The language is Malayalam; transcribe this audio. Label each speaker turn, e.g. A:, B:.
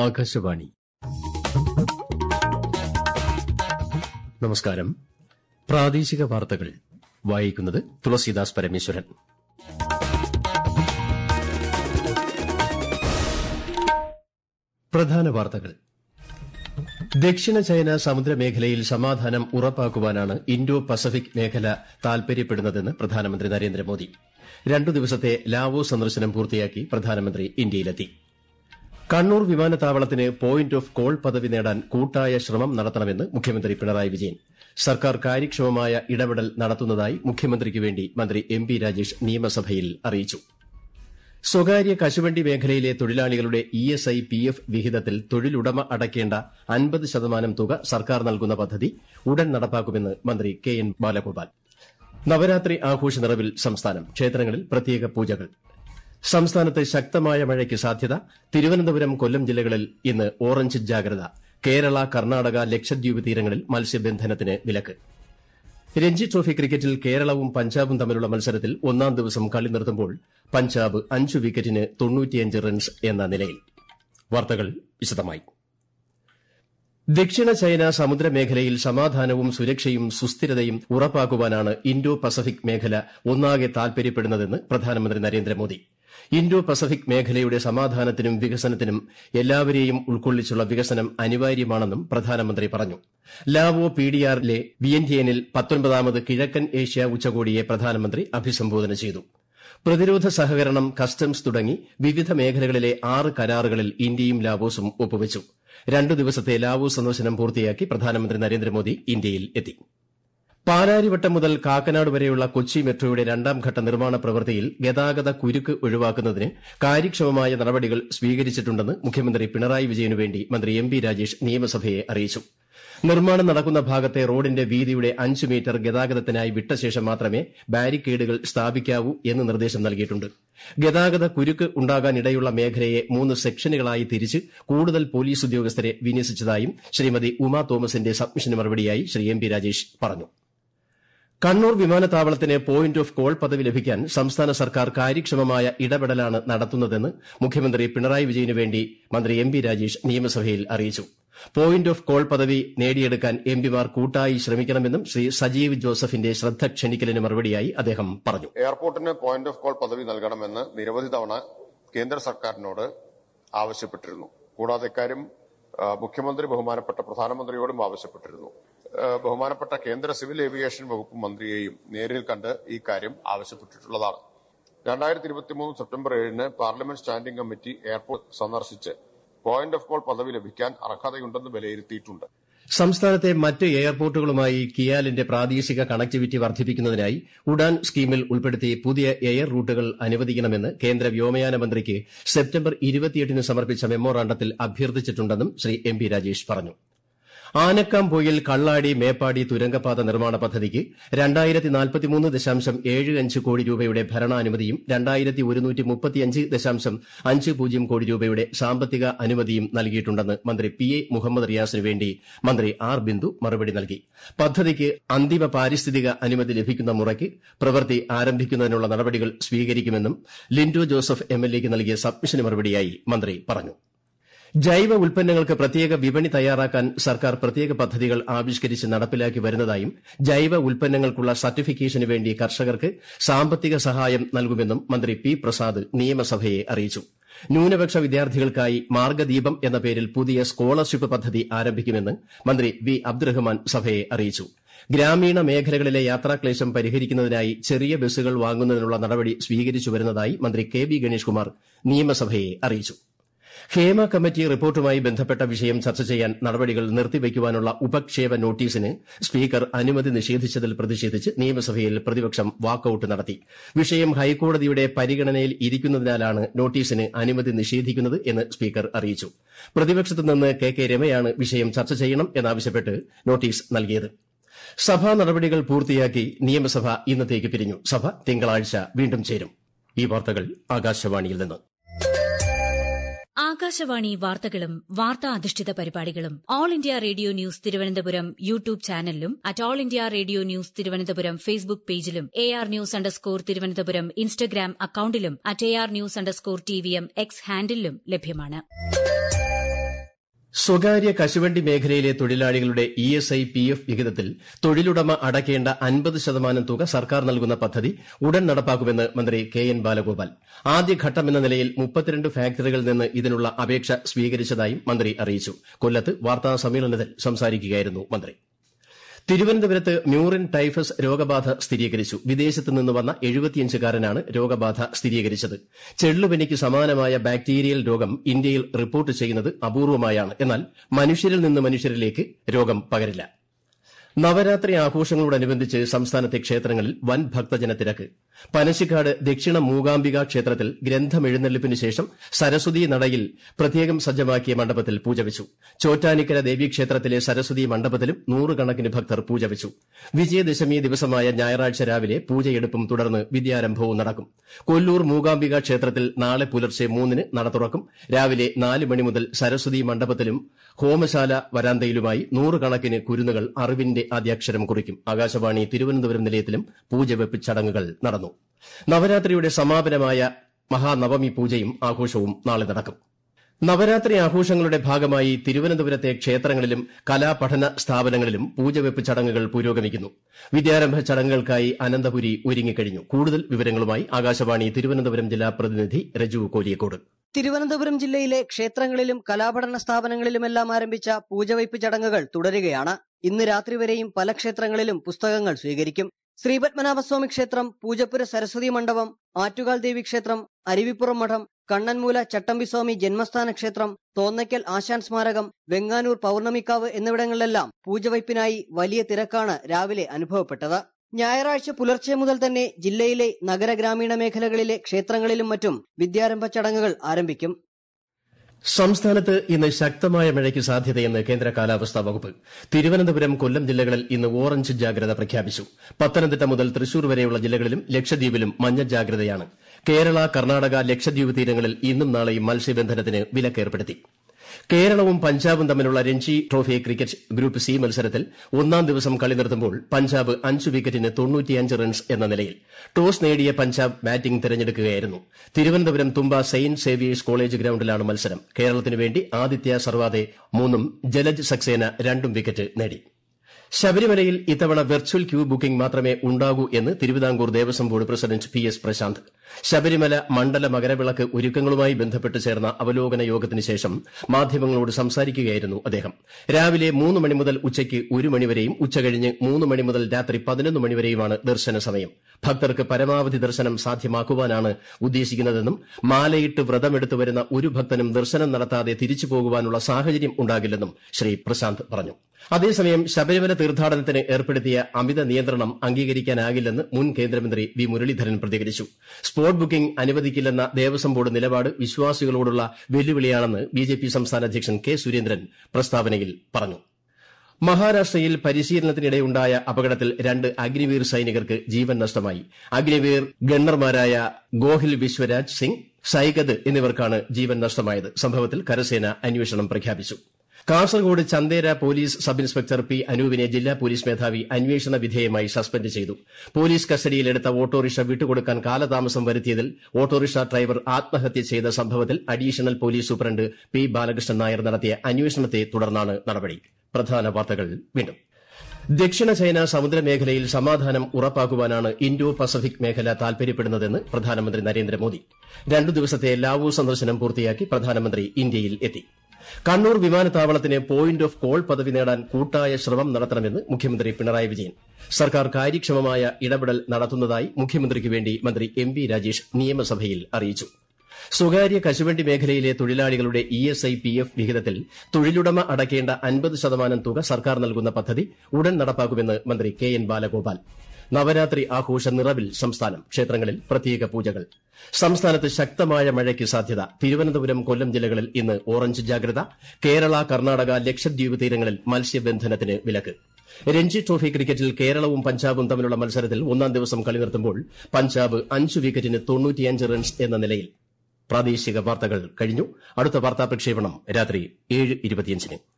A: ആകാശവാണി നമസ്കാരം പ്രാദേശിക വാർത്തകൾ വായിക്കുന്നത് തുളസീദാസ് പരമേശ്വരൻ പ്രധാന വാർത്തകൾ ദക്ഷിണ ചൈന സമുദ്രമേഖലയിൽ സമാധാനം ഉറപ്പാക്കുവാനാണ് ഇൻഡോ പസഫിക് മേഖല താൽപര്യപ്പെടുന്നതെന്ന് പ്രധാനമന്ത്രി നരേന്ദ്രമോദി രണ്ടു ദിവസത്തെ ലാവോ സന്ദർശനം പൂർത്തിയാക്കി പ്രധാനമന്ത്രി ഇന്ത്യയിലെത്തി കണ്ണൂർ വിമാനത്താവളത്തിന് പോയിന്റ് ഓഫ് കോൾ പദവി നേടാൻ കൂട്ടായ ശ്രമം നടത്തണമെന്ന് മുഖ്യമന്ത്രി പിണറായി വിജയൻ സർക്കാർ കാര്യക്ഷമമായ ഇടപെടൽ നടത്തുന്നതായി മുഖ്യമന്ത്രിക്ക് വേണ്ടി മന്ത്രി എം പി രാജേഷ് നിയമസഭയിൽ അറിയിച്ചു സ്വകാര്യ കശുവണ്ടി മേഖലയിലെ തൊഴിലാളികളുടെ E S I P F വിഹിതത്തിൽ തൊഴിലുടമ അടയ്ക്കേണ്ട അൻപത് ശതമാനം തുക സർക്കാർ നൽകുന്ന പദ്ധതി ഉടൻ നടപ്പാക്കുമെന്ന് മന്ത്രി കെ എൻ ബാലഗോപാൽ നവരാത്രി ആഘോഷ നിറവിൽ സംസ്ഥാനം ക്ഷേത്രങ്ങളിൽ പ്രത്യേക പൂജകൾ സംസ്ഥാനത്ത് ശക്തമായ മഴയ്ക്ക് സാധ്യത തിരുവനന്തപുരം കൊല്ലം ജില്ലകളിൽ ഇന്ന് ഓറഞ്ച് ജാഗ്രത കേരള കർണാടക ലക്ഷദ്വീപ് തീരങ്ങളിൽ മത്സ്യബന്ധനത്തിന് വിലക്ക് രഞ്ജി ട്രോഫി ക്രിക്കറ്റിൽ കേരളവും പഞ്ചാബും തമ്മിലുള്ള മത്സരത്തിൽ ഒന്നാം ദിവസം കളി നിർത്തുമ്പോൾ പഞ്ചാബ് അഞ്ച് വിക്കറ്റിന് തൊണ്ണൂറ്റിയഞ്ച് റൺസ് എന്ന നിലയിൽ വാർത്തകൾ വിശദമായി ദക്ഷിണ ചൈന സമുദ്രമേഖലയിൽ സമാധാനവും സുരക്ഷയും സുസ്ഥിരതയും ഉറപ്പാക്കുവാനാണ് ഇൻഡോ പസഫിക് മേഖല ഒന്നാകെ താൽപര്യപ്പെടുന്നതെന്ന് പ്രധാനമന്ത്രി നരേന്ദ്രമോദി ഇൻഡോ പസഫിക് മേഖലയുടെ സമാധാനത്തിനും വികസനത്തിനും എല്ലാവരെയും ഉൾക്കൊള്ളിച്ചുള്ള വികസനം അനിവാര്യമാണെന്നും പ്രധാനമന്ത്രി പറഞ്ഞു ലാവോ പിഡിആറിലെ വിയന്റിയനിൽ പത്തൊൻപതാമത് കിഴക്കൻ ഏഷ്യ ഉച്ചകോടിയെ പ്രധാനമന്ത്രി അഭിസംബോധന ചെയ്തു പ്രതിരോധ സഹകരണം കസ്റ്റംസ് തുടങ്ങി വിവിധ മേഖലകളിലെ ആറ് കരാറുകളിൽ ഇന്ത്യയും ലാവോസും ഒപ്പുവച്ചു രണ്ടു ദിവസത്തെ ലാവോസ് സന്ദർശനം പൂർത്തിയാക്കി പ്രധാനമന്ത്രി നരേന്ദ്രമോദി ഇന്ത്യയിൽ എത്തി പാലാരിവട്ടം മുതൽ കാക്കനാട് വരെയുള്ള കൊച്ചി മെട്രോയുടെ രണ്ടാംഘട്ട നിർമ്മാണ പ്രവൃത്തിയിൽ ഗതാഗത കുരുക്ക് ഒഴിവാക്കുന്നതിന് കാര്യക്ഷമമായ നടപടികൾ സ്വീകരിച്ചിട്ടുണ്ടെന്ന് മുഖ്യമന്ത്രി പിണറായി വിജയനു വേണ്ടി മന്ത്രി എം പി രാജേഷ് നിയമസഭയെ അറിയിച്ചു നിർമ്മാണം നടക്കുന്ന ഭാഗത്തെ റോഡിന്റെ വീതിയുടെ അഞ്ച് മീറ്റർ ഗതാഗതത്തിനായി വിട്ട ശേഷം മാത്രമേ ബാരിക്കേഡുകൾ സ്ഥാപിക്കാവൂ എന്ന് നിർദ്ദേശം നൽകിയിട്ടുണ്ട് ഗതാഗത കുരുക്ക് ഉണ്ടാകാനിടയുള്ള മേഖലയെ മൂന്ന് സെക്ഷനുകളായി തിരിച്ച് കൂടുതൽ പോലീസ് ഉദ്യോഗസ്ഥരെ വിന്യസിച്ചതായും ശ്രീമതി ഉമാ തോമസിന്റെ സബ്മിഷന് മറുപടിയായി ശ്രീ എം പി രാജേഷ് പറഞ്ഞു കണ്ണൂർ വിമാനത്താവളത്തിന് പോയിന്റ് ഓഫ് കോൾ പദവി ലഭിക്കാൻ സംസ്ഥാന സർക്കാർ കാര്യക്ഷമമായ ഇടപെടലാണ് നടത്തുന്നതെന്ന് മുഖ്യമന്ത്രി പിണറായി വിജയനു വേണ്ടി മന്ത്രി എം പി രാജേഷ് നിയമസഭയിൽ അറിയിച്ചു പോയിന്റ് ഓഫ് കോൾ പദവി നേടിയെടുക്കാൻ എംപിമാർ കൂട്ടായി ശ്രമിക്കണമെന്നും ശ്രീ സജീവ് ജോസഫിന്റെ ശ്രദ്ധ ക്ഷണിക്കലിന് മറുപടിയായി അദ്ദേഹം പറഞ്ഞു
B: എയർപോർട്ടിന് പോയിന്റ് ഓഫ് കോൾ പദവി നൽകണമെന്ന് നിരവധി തവണ കേന്ദ്ര സർക്കാരിനോട് ആവശ്യപ്പെട്ടിരുന്നു കൂടാതെ ഇക്കാര്യം ആ, മുഖ്യമന്ത്രി ബഹുമാനപ്പെട്ട പ്രധാനമന്ത്രിയോടും ആവശ്യപ്പെട്ടിരുന്നു ആ, ബഹുമാനപ്പെട്ട കേന്ദ്ര സിവിൽ ഏവിയേഷൻ വകുപ്പ് മന്ത്രിയെയും നേരിൽ കണ്ട് ഈ കാര്യം ആവശ്യപ്പെട്ടിട്ടുള്ളതാണ് രണ്ടായിരത്തി ഇരുപത്തിമൂന്ന് സെപ്റ്റംബർ ഏഴിന് പാർലമെന്റ് സ്റ്റാൻഡിംഗ് കമ്മിറ്റി എയർപോർട്ട് സന്ദർശിച്ച് പോയിന്റ് ഓഫ് കോൾ പദവി ലഭിക്കാൻ അർഹതയുണ്ടെന്ന് വിലയിരുത്തിയിട്ടുണ്ട്
A: സംസ്ഥാനത്തെ മറ്റ് എയർപോർട്ടുകളുമായി കിയാലിന്റെ പ്രാദേശിക കണക്ടിവിറ്റി വർദ്ധിപ്പിക്കുന്നതിനായി ഉഡാൻ സ്കീമിൽ ഉൾപ്പെടുത്തി പുതിയ എയർ റൂട്ടുകൾ അനുവദിക്കണമെന്ന് കേന്ദ്ര വ്യോമയാന മന്ത്രിക്ക് സെപ്റ്റംബർ ഇരുപത്തിയെട്ടിന് സമർപ്പിച്ച മെമ്മോറാണ്ടത്തിൽ അഭ്യർത്ഥിച്ചിട്ടുണ്ടെന്നും ശ്രീ എം പി രാജേഷ് പറഞ്ഞു ആനക്കാംപൊയിൽ കള്ളാടി മേപ്പാടി തുരങ്കപാത നിർമ്മാണ പദ്ധതിക്ക് രണ്ടായിരത്തി നാൽപ്പത്തിമൂന്ന് ദശാംശം ഏഴ് അഞ്ച് കോടി രൂപയുടെ ഭരണാനുമതിയും രണ്ടായിരത്തി ഒരുന്നൂറ്റി മുപ്പത്തിയഞ്ച് ദശാംശം അഞ്ച് പൂജ്യം കോടി രൂപയുടെ സാമ്പത്തിക അനുമതിയും നൽകിയിട്ടുണ്ടെന്ന് മന്ത്രി പി എ മുഹമ്മദ് റിയാസിന് വേണ്ടി മന്ത്രി ആർ ബിന്ദു മറുപടി നൽകി പദ്ധതിക്ക് അന്തിമ പാരിസ്ഥിതിക അനുമതി ലഭിക്കുന്ന മുറയ്ക്ക് പ്രവൃത്തി ആരംഭിക്കുന്നതിനുള്ള നടപടികൾ സ്വീകരിക്കുമെന്നും ലിൻഡോ ജോസഫ് എംഎൽഎക്ക് നൽകിയ സബ്മിഷന് മറുപടിയായി മന്ത്രി പറഞ്ഞു ജൈവ ഉൽപ്പന്നങ്ങൾക്ക് പ്രത്യേക വിപണി തയ്യാറാക്കാൻ സർക്കാർ പ്രത്യേക പദ്ധതികൾ ആവിഷ്കരിച്ച് നടപ്പിലാക്കി വരുന്നതായും ജൈവ ഉൽപ്പന്നങ്ങൾക്കുള്ള സർട്ടിഫിക്കേഷന് വേണ്ടി കർഷകർക്ക് സാമ്പത്തിക സഹായം നൽകുമെന്നും മന്ത്രി പി പ്രസാദ് നിയമസഭയെ അറിയിച്ചു ന്യൂനപക്ഷ വിദ്യാർത്ഥികൾക്കായി മാർഗദീപം എന്ന പേരിൽ പുതിയ സ്കോളർഷിപ്പ് പദ്ധതി ആരംഭിക്കുമെന്ന് മന്ത്രി വി അബ്ദുറഹ്മാൻ സഭയെ അറിയിച്ചു ഗ്രാമീണ മേഖലകളിലെ യാത്രാക്ലേശം പരിഹരിക്കുന്നതിനായി ചെറിയ ബസ്സുകൾ വാങ്ങുന്നതിനുള്ള നടപടി സ്വീകരിച്ചു വരുന്നതായി മന്ത്രി കെ ബി ഗണേഷ് കുമാർ നിയമസഭയെ അറിയിച്ചു ഹേമ കമ്മിറ്റി റിപ്പോർട്ടുമായി ബന്ധപ്പെട്ട വിഷയം ചർച്ച ചെയ്യാൻ നടപടികൾ നിർത്തിവയ്ക്കുവാനുള്ള ഉപക്ഷേപ നോട്ടീസിന് സ്പീക്കർ അനുമതി നിഷേധിച്ചതിൽ പ്രതിഷേധിച്ച് നിയമസഭയിൽ പ്രതിപക്ഷം വാക്കൌട്ട് നടത്തി വിഷയം ഹൈക്കോടതിയുടെ പരിഗണനയിൽ ഇരിക്കുന്നതിനാലാണ് നോട്ടീസിന് അനുമതി നിഷേധിക്കുന്നത് എന്ന് സ്പീക്കർ അറിയിച്ചു പ്രതിപക്ഷത്തു നിന്ന് കെ കെ രമയാണ് വിഷയം ചർച്ച ചെയ്യണം എന്നാവശ്യപ്പെട്ട് നോട്ടീസ് നൽകിയത് സഭാ നടപടികൾ പൂർത്തിയാക്കി നിയമസഭ ഇന്നത്തേക്ക് പിരിഞ്ഞു സഭ തിങ്കളാഴ്ച വീണ്ടും ചേരും ഈ വാർത്തകൾ ആകാശവാണിയിൽ നിന്ന്
C: ആകാശവാണി വാർത്തകളും വാർത്താ അധിഷ്ഠിത പരിപാടികളും All India Radio news Thiruvananthapuram YouTube ചാനലിലും at All India Radio news Thiruvananthapuram Facebook പേജിലും A R news underscore Thiruvananthapuram Instagram അക്കൌണ്ടിലും at A R news underscore T V M X ഹാൻഡിലും ലഭ്യമാണ്
A: സ്വകാര്യ കശുവണ്ടി മേഖലയിലെ തൊഴിലാളികളുടെ E S I P F വിഹിതത്തിൽ തൊഴിലുടമ അടയ്ക്കേണ്ട അൻപത് ശതമാനം തുക സർക്കാർ നൽകുന്ന പദ്ധതി ഉടൻ നടപ്പാക്കുമെന്ന് മന്ത്രി കെ എൻ ബാലഗോപാൽ ആദ്യഘട്ടമെന്ന നിലയിൽ മുപ്പത്തിരണ്ട് ഫാക്ടറികളിൽ നിന്ന് ഇതിനുള്ള അപേക്ഷ സ്വീകരിച്ചതായും മന്ത്രി അറിയിച്ചു കൊല്ലത്ത് വാർത്താ സമ്മേളനത്തിൽ സംസാരിക്കുകയായിരുന്നു മന്ത്രി തിരുവനന്തപുരത്ത് മ്യൂറിൻ ടൈഫസ് രോഗബാധ സ്ഥിരീകരിച്ചു വിദേശത്ത് നിന്ന് വന്ന എഴുപത്തിയഞ്ചുകാരനാണ് രോഗബാധ സ്ഥിരീകരിച്ചത് ചെള്ളുപനിക്ക് സമാനമായ ബാക്ടീരിയൽ രോഗം ഇന്ത്യയിൽ റിപ്പോർട്ട് ചെയ്യുന്നത് അപൂർവമായാണ് എന്നാൽ മനുഷ്യരിൽ നിന്ന് മനുഷ്യരിലേക്ക് രോഗം പകരില്ല നവരാത്രി ആഘോഷങ്ങളോടനുബന്ധിച്ച് സംസ്ഥാനത്തെ ക്ഷേത്രങ്ങളിൽ വൻ ഭക്തജന തിരക്ക് പനശിക്കാട് ദക്ഷിണ മൂകാംബിക ക്ഷേത്രത്തിൽ ഗ്രന്ഥമെഴുന്നള്ളിപ്പിന് ശേഷം സരസ്വതി നടയിൽ പ്രത്യേകം സജ്ജമാക്കിയ മണ്ഡപത്തിൽ പൂജ വെച്ചു ചോറ്റാനിക്കര ദേവീക്ഷേത്രത്തിലെ സരസ്വതി മണ്ഡപത്തിലും നൂറുകണക്കിന് ഭക്തർ പൂജ വെച്ചു വിജയദശമി ദിവസമായ ഞായറാഴ്ച രാവിലെ പൂജയെടുപ്പും തുടർന്ന് വിദ്യാരംഭവും നടക്കും കൊല്ലൂർ മൂകാംബിക ക്ഷേത്രത്തിൽ നാളെ പുലർച്ചെ മൂന്നിന് നട തുറക്കും രാവിലെ നാല് മണി മുതൽ സരസ്വതി മണ്ഡപത്തിലും ഹോമശാല വരാന്തയിലുമായി നൂറുകണക്കിന് കുരുന്നുകൾ അറിവിന്റെ ആദ്യാക്ഷരം കുറിക്കും ആകാശവാണി തിരുവനന്തപുരം നിലയത്തിലും പൂജവെപ്പ് ചടങ്ങുകൾ നടന്നു നവരാത്രിയുടെ സമാപനമായ മഹാനവമി പൂജയും ആഘോഷവും നാളെ നടക്കും നവരാത്രി ആഘോഷങ്ങളുടെ ഭാഗമായി തിരുവനന്തപുരത്തെ ക്ഷേത്രങ്ങളിലും കലാപഠന സ്ഥാപനങ്ങളിലും പൂജവെപ്പ് ചടങ്ങുകൾ പുരോഗമിക്കുന്നു വിദ്യാരംഭ ചടങ്ങുകൾക്കായി അനന്തപുരി ഒരുങ്ങിക്കഴിഞ്ഞു കൂടുതൽ വിവരങ്ങളുമായി ആകാശവാണി തിരുവനന്തപുരം ജില്ലാ പ്രതിനിധി രജു കോലിയക്കോട്
D: തിരുവനന്തപുരം ജില്ലയിലെ ക്ഷേത്രങ്ങളിലും കലാപഠന സ്ഥാപനങ്ങളിലുമെല്ലാം ആരംഭിച്ച പൂജവയ്പ് ചടങ്ങുകൾ തുടരുകയാണ് ഇന്ന് രാത്രി വരെയും പല ക്ഷേത്രങ്ങളിലും പുസ്തകങ്ങൾ സ്വീകരിക്കും ശ്രീപത്മനാഭസ്വാമി ക്ഷേത്രം പൂജപ്പുര സരസ്വതി മണ്ഡപം ആറ്റുകാൽ ദേവി ക്ഷേത്രം അരുവിപ്പുറം മഠം കണ്ണൻമൂല ചട്ടമ്പിസ്വാമി ജന്മസ്ഥാന ക്ഷേത്രം തോന്നയ്ക്കൽ ആശാൻ സ്മാരകം വെങ്ങാനൂർ പൌർണമിക്കാവ് എന്നിവിടങ്ങളിലെല്ലാം പൂജവയ്പ്പിനായി വലിയ തിരക്കാണ് രാവിലെ അനുഭവപ്പെട്ടത് ഞായറാഴ്ച പുലർച്ചെ മുതൽ തന്നെ ജില്ലയിലെ നഗര ഗ്രാമീണ മേഖലകളിലെ ക്ഷേത്രങ്ങളിലും മറ്റും വിദ്യാരംഭ ചടങ്ങുകൾ ആരംഭിക്കും
A: സംസ്ഥാനത്ത് ഇന്ന് ശക്തമായ മഴയ്ക്ക് സാധ്യതയെന്ന് കേന്ദ്ര കാലാവസ്ഥാ വകുപ്പ് തിരുവനന്തപുരം കൊല്ലം ജില്ലകളിൽ ഇന്ന് ഓറഞ്ച് ജാഗ്രത പ്രഖ്യാപിച്ചു പത്തനംതിട്ട മുതൽ തൃശൂർ വരെയുള്ള ജില്ലകളിലും ലക്ഷദ്വീപിലും മഞ്ഞ ജാഗ്രതയാണ് കേരള കർണാടക ലക്ഷദ്വീപ് തീരങ്ങളിൽ ഇന്നും നാളെയും മത്സ്യബന്ധനത്തിന് വിലക്കേർപ്പെടുത്തി കേരളവും പഞ്ചാബും തമ്മിലുള്ള Ranji trophy cricket group C മത്സരത്തിൽ ഒന്നാം ദിവസം കളി നിർത്തുമ്പോൾ പഞ്ചാബ് അഞ്ച് വിക്കറ്റിന് തൊണ്ണൂറ്റിയഞ്ച് റൺസ് എന്ന നിലയിൽ ടോസ് നേടിയ പഞ്ചാബ് ബാറ്റിംഗ് തിരഞ്ഞെടുക്കുകയായിരുന്നു Thiruvananthapuram Thumba Saint Xavier's college ഗ്രൌണ്ടിലാണ് മത്സരം കേരളത്തിനു വേണ്ടി ആദിത്യ സർവാതെ മൂന്നും ജലജ് സക്സേന രണ്ടും വിക്കറ്റ് നേടി ശബരിമലയിൽ ഇത്തവണ വെർച്വൽ ക്യൂ ബുക്കിംഗ് മാത്രമേ ഉണ്ടാകൂ എന്ന് Thiruvithamkoor Devaswom board president P S Prashanth Sabarimala Mandala Makaravilakku ഒരുക്കങ്ങളുമായി ബന്ധപ്പെട്ട് ചേർന്ന അവലോകന യോഗത്തിന് ശേഷം മാധ്യമങ്ങളോട് സംസാരിക്കുകയായിരുന്നു അദ്ദേഹം രാവിലെ മൂന്ന് മണി മുതൽ ഉച്ചയ്ക്ക് ഒരു മണിവരെയും ഉച്ചകഴിഞ്ഞ് മൂന്ന് മണി മുതൽ രാത്രി പതിനൊന്ന് മണിവരെയുമാണ് ദർശന സമയം ഭക്തർക്ക് പരമാവധി ദർശനം സാധ്യമാക്കുവാനാണ് ഉദ്ദേശിക്കുന്നതെന്നും മാലയിട്ട് വ്രതമെടുത്തു വരുന്ന ഒരു ഭക്തനും ദർശനം നടത്താതെ തിരിച്ചു പോകുവാനുള്ള സാഹചര്യം ഉണ്ടാകില്ലെന്നും ശ്രീ പ്രശാന്ത് പറഞ്ഞു അതേസമയം ശബരിമല തീർത്ഥാടനത്തിന് ഏർപ്പെടുത്തിയ അമിത നിയന്ത്രണം അംഗീകരിക്കാനാകില്ലെന്ന് മുൻ കേന്ദ്രമന്ത്രി വി മുരളീധരൻ പ്രതികരിച്ചു സ്പോട്ട് ബുക്കിംഗ് അനുവദിക്കില്ലെന്ന ദേവസ്വം ബോർഡ് നിലപാട് വിശ്വാസികളോടുള്ള വെല്ലുവിളിയാണെന്ന് ബിജെപി സംസ്ഥാന അധ്യക്ഷൻ കെ സുരേന്ദ്രൻ പ്രസ്താവനയിൽ പറഞ്ഞു മഹാരാഷ്ട്രയിൽ പരിശീലനത്തിനിടെയുണ്ടായ അപകടത്തിൽ രണ്ട് അഗ്നിവീർ സൈനികർക്ക് ജീവൻ നഷ്ടമായി അഗ്നിവീർ ഗണ്ണർമാരായ ഗോഹിൽ വിശ്വരാജ് സിംഗ് സൈഗദ് എന്നിവർക്കാണ് ജീവൻ നഷ്ടമായത് സംഭവത്തിൽ കരസേന അന്വേഷണം പ്രഖ്യാപിച്ചു Kasaragod Chandera police sub inspector P അനൂപിനെ ജില്ലാ പോലീസ് മേധാവി അന്വേഷണ വിധേയമായി സസ്പെൻഡ് ചെയ്തു പോലീസ് കസ്റ്റഡിയിലെടുത്ത ഓട്ടോറിക്ഷ വിട്ടുകൊടുക്കാൻ കാലതാമസം വരുത്തിയതിൽ ഓട്ടോറിക്ഷ ഡ്രൈവർ ആത്മഹത്യ ചെയ്ത സംഭവത്തിൽ additional police superintendent P Balakrishnan Nair നടത്തിയ അന്വേഷണത്തെ തുടർന്നാണ് നടപടി പ്രധാന വാർത്തകൾ വീണ്ടും ദക്ഷിണ ചൈന സമുദ്രമേഖലയിൽ സമാധാനം ഉറപ്പാക്കുവാനാണ് ഇൻഡോ പസഫിക് മേഖല താൽപര്യപ്പെടുന്നതെന്ന് പ്രധാനമന്ത്രി നരേന്ദ്രമോദി രണ്ടു ദിവസത്തെ ലാവോ സന്ദർശനം പൂർത്തിയാക്കി പ്രധാനമന്ത്രി ഇന്ത്യയിൽ എത്തി കണ്ണൂർ വിമാനത്താവളത്തിന് പോയിന്റ് ഓഫ് കോൾ പദവി നേടാൻ കൂട്ടായ ശ്രമം നടത്തണമെന്ന് മുഖ്യമന്ത്രി പിണറായി വിജയൻ സർക്കാർ കാര്യക്ഷമമായ ഇടപെടൽ നടത്തുന്നതായി മുഖ്യമന്ത്രിക്ക് വേണ്ടി മന്ത്രി എം വി രാജേഷ് നിയമസഭയിൽ അറിയിച്ചു സ്വകാര്യ കശുവണ്ടി മേഖലയിലെ തൊഴിലാളികളുടെ E S I P F വിഹിതത്തിൽ തൊഴിലുടമ അടയ്ക്കേണ്ട അൻപത് ശതമാനം തുക സർക്കാർ നൽകുന്ന പദ്ധതി ഉടൻ നടപ്പാക്കുമെന്ന് മന്ത്രി കെ എൻ ബാലഗോപാൽ നവരാത്രി ആഘോഷ നിറവിൽ സംസ്ഥാനം ക്ഷേത്രങ്ങളിൽ പ്രത്യേക പൂജകൾ സംസ്ഥാനത്ത് ശക്തമായ മഴയ്ക്ക് സാധ്യത തിരുവനന്തപുരം കൊല്ലം ജില്ലകളിൽ ഇന്ന് ഓറഞ്ച് ജാഗ്രത കേരള കർണാടക ലക്ഷദ്വീപ് തീരങ്ങളിൽ മത്സ്യബന്ധനത്തിന് വിലക്ക് രഞ്ജി ട്രോഫി ക്രിക്കറ്റിൽ കേരളവും പഞ്ചാബും തമ്മിലുള്ള മത്സരത്തിൽ ഒന്നാം ദിവസം കളി നിർത്തുമ്പോൾ പഞ്ചാബ് അഞ്ച് വിക്കറ്റിന് തൊണ്ണൂറ്റിയഞ്ച് റൺസ് എന്ന നിലയിൽ പ്രാദേശിക വാർത്തകൾ കഴിഞ്ഞു അടുത്ത വാർത്താ പ്രക്ഷേപണം രാത്രി ഏഴ് ഇരുപത്തിയഞ്ചിന്